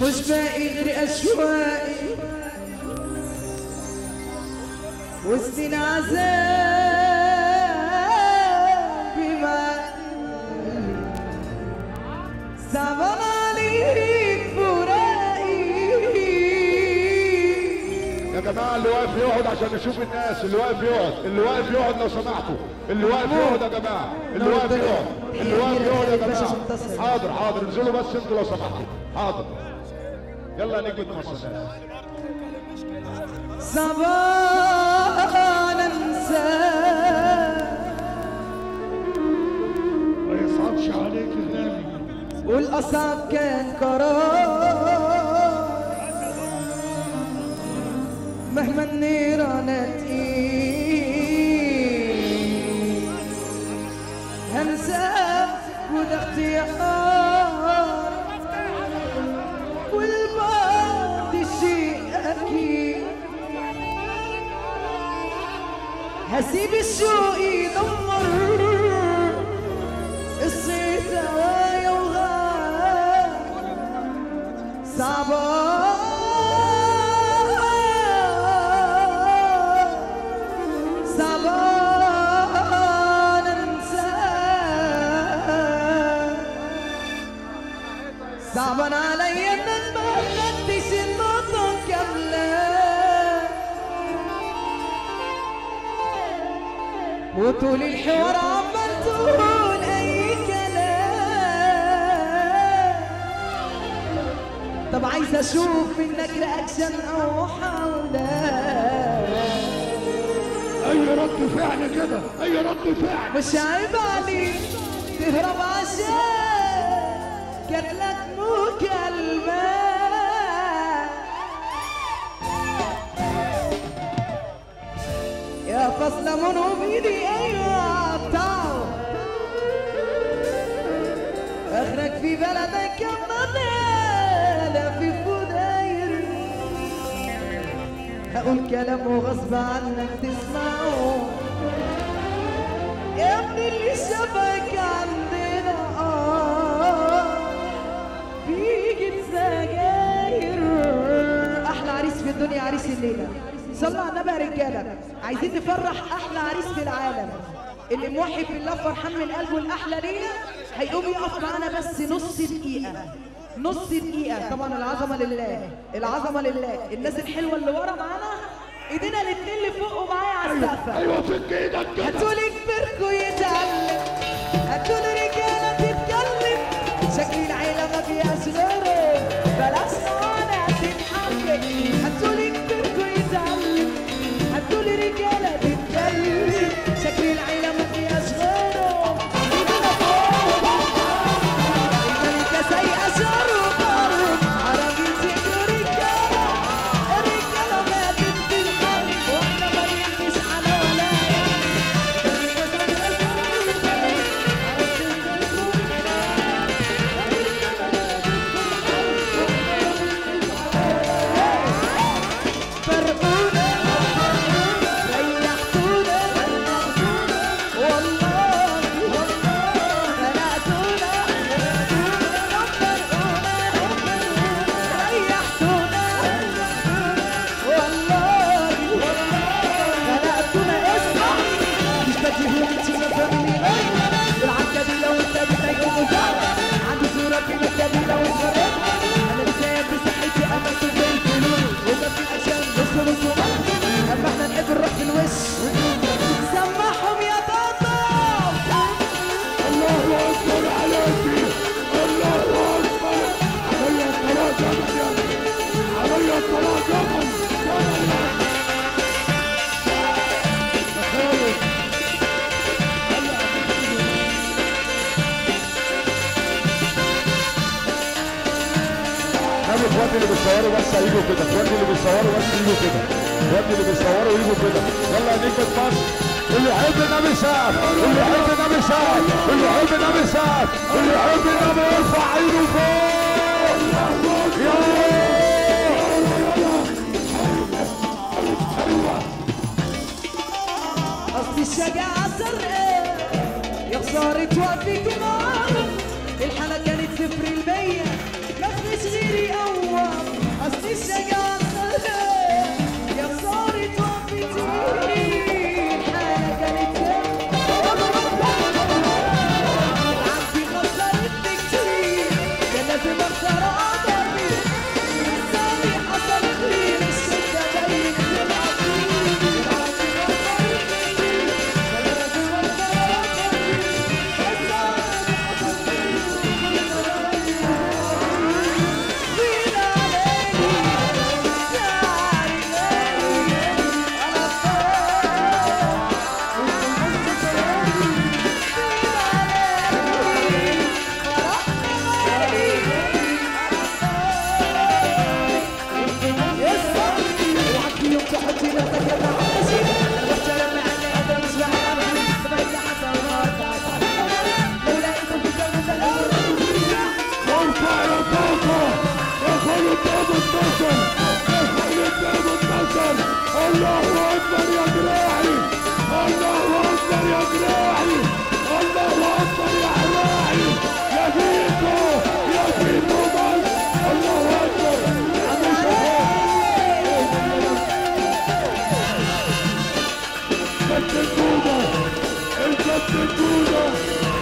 مش باقي غير أشواقي وسنين عذابي معاك صعبان عليك فراقي يا جماعه اللي واقف يقعد عشان نشوف الناس اللي واقف يقعد اللي واقف يقعد لو سمحتوا اللي واقف يقعد يا جماعه اللي واقف يقعد اللي واقف يقعد يا جماعه حاضر حاضر انزلوا بس انتوا لو سمحتوا حاضر يلا يا نجم مصر صعبان انساك ما يصعبش عليك الغالي والأصعب كان قرار مهما النيران تقيل هنساك وده اختيار والبعد شيء أكيد هسيب الشوق يدمر الصيت هوايا وغاب صعبان صعبان انساك صعبان علي انك ما خدتش النقطة كاملة وطول الحوار عمال تقول اي كلام طب عايز اشوف منك رياكشن او حولك اي رد فعل كده اي رد فعل مش عيب عليك تهرب عشان جاتلك مكالمة يا فصل منه بيدي ايوه قطعه اخرك في بلدك كم لا في فداير هقول كلام وغصب عنك تسمعه يا ابني اللي شافك عندنا اه بيجي سجاير احلى عريس في الدنيا عريس الليله صلوا على النبي يا رجاله عايزين نفرح احلى عريس في العالم اللي موحد بالله فرحان من قلبه الاحلى ليله هيقوم يقف معانا بس نص دقيقه نص دقيقه طبعا العظمه لله العظمه لله الناس الحلوه اللي ورا معانا ايدينا الاتنين اللي فوق ومعايا على السقف ايوه فك ايدك كده هاتولي كبركوا يتعلم هاتولي رجاله تتكلم شكل العيله ما فيهاش غيره بلاش صوانع تتحكم هاتولي كبركوا يتعلم هاتولي رجاله تتكلم شكل العيله ما فيهاش غيره ايدينا فوق الملكه سايقه شر عربي تجري رجاله الرجاله ماتت في الحرب واحنا ما نجيش على ولايه فرقونا ريحتونا والله خلقتونا ريحتونا والله خلقتونا اسمع مش بديهم انت مفهمين العنكبيلة وانت بتاكل عندي صورة في الكبيرة والفرق انا بسايب بصحتي املت زي الفلوس وما في عشان بص بص اما احنا نحب نروح في الوش سمعهم يا طاطا الله اكبر عليك الله اكبر علي الصلاه يا مريم علي الصلاه يا مريم نبي اخواتي اللي بيصوروا بس هيجوا كده اخواتي اللي بيصوروا بس يجوا كده اخواتي اللي بيصوروا يجوا كده يلا يا نجم مصر اللي يحب النبي سقف اللي يحب النبي سقف اللي يحب النبي سقف اللي يحب النبي يرفع ايده فوق يلا اصل الشجاعة سرقة يا خسارة وقفك معاهم الحالة كانت صفر المية مفيش فيش غيري قوة أصل الشجاعة خلاها يا خسارة وقفتي الحياة كانت عندي خسرتني كتير كان لازم أخسر أقدري لساني حصل خير الشدة بين العظيم عندي خسرتني كتير كان لازم أخسر أقدري لساني حصل خير فين عليني شعري ليلي أنا ارفع يا طاقة ادخل قدام النصر ادخل قدام النصر الله اكبر يا جراحي الله اكبر يا جراحي الله اكبر يا جراحي يا فيكو يا فيكو بس الله اكبر عم كابتن جودة الكابتن جودة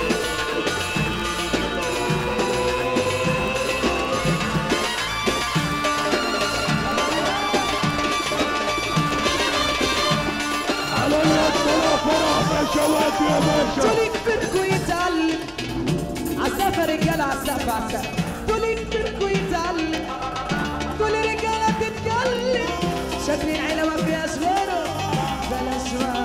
على اليد فرح بشوات يا باشا تولي كبركوا يتعلم عالسفر رجال عالسقف عالسقف تولي كبركوا يتعلم تولي رجالة تتكلم شكل العيلة ما فيهاش غيره بلاش ما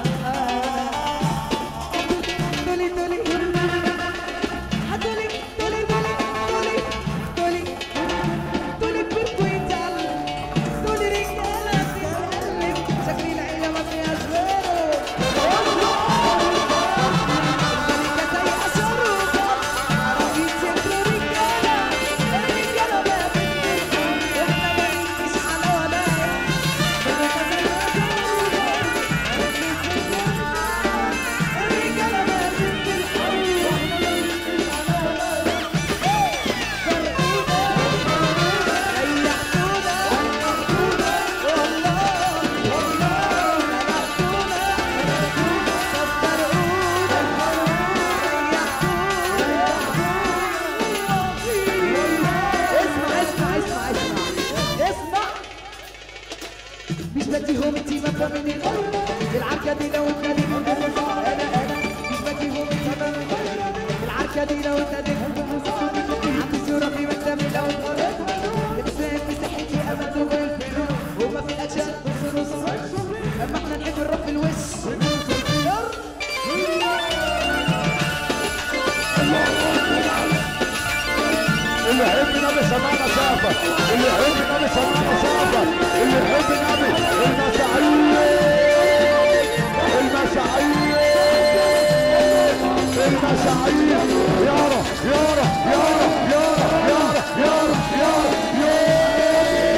تولي تولي هتولي تولي تولي تولي تولي تولي كبركوا يتعلم تولي رجالة تتكلم شكل العيلة ما فيهاش غيره اسمع اسمع اسمع اسمع اسمع مش بديهم انتي ما فاهمين العركة دي لو انت دي انا انا مش بديهم انتي ما العركة دي لو انت دي عندي صورة في مكتبي لو انقرض لبسان في صحتي امل والفلوس وما في الاشياء نص نص اما احنا نحب نروح في الوش اللي يحب النبي سمعنا سافر اللي يحب النبي سمعنا سافر اللي يحب النبي المساعيد المساعيد المساعيد يارا يارا يارا يارا يارا يارا يارا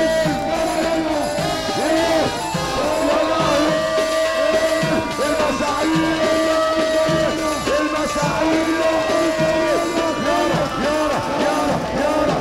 المساعيد المساعيد يارا يارا يارا يارا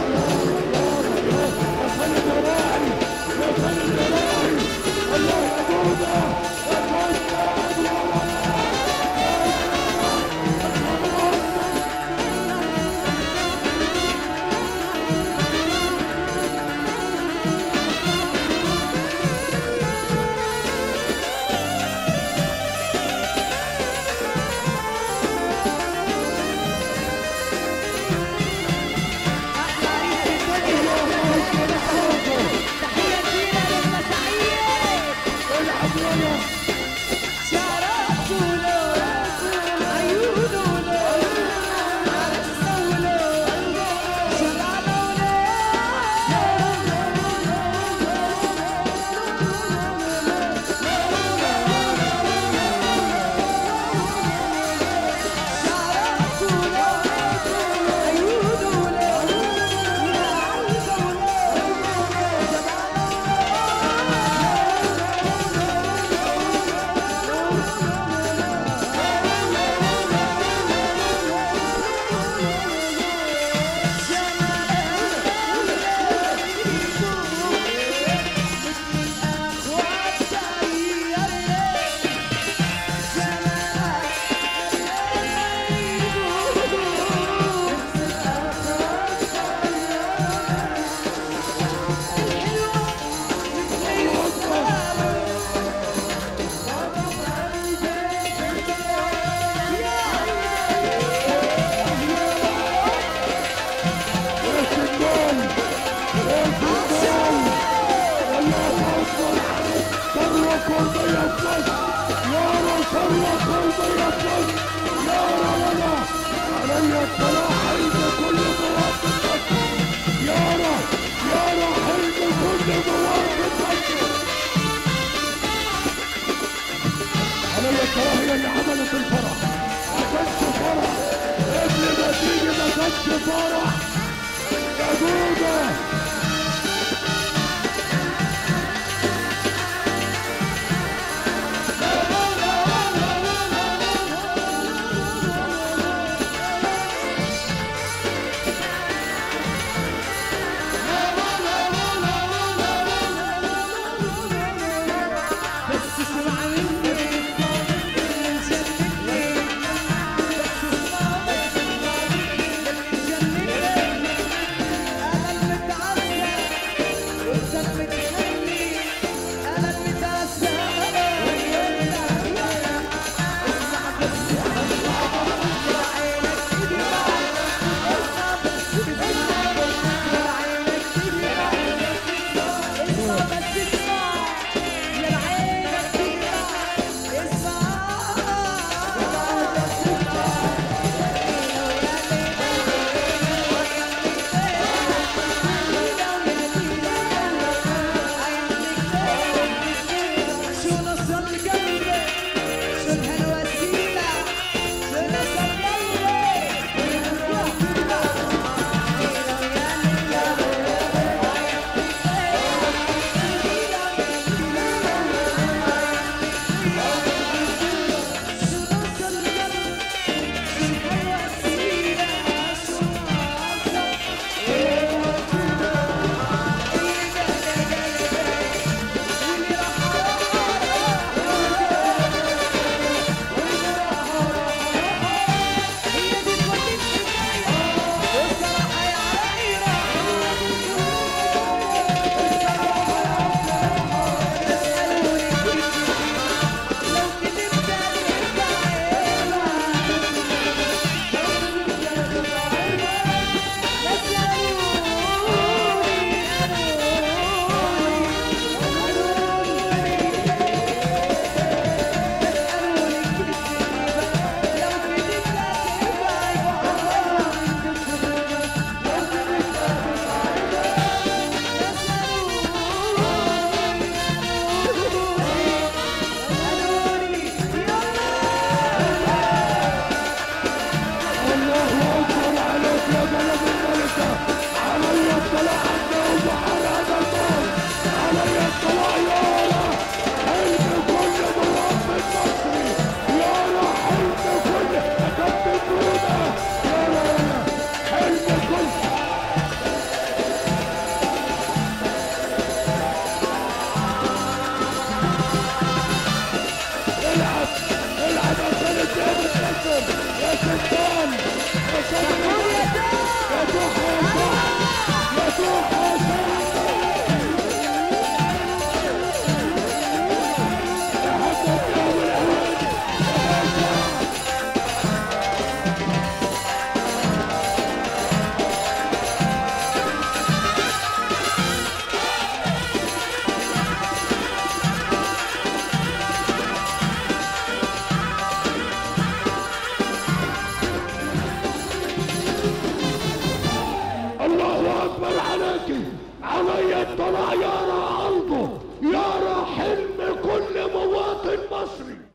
فرح يا جودة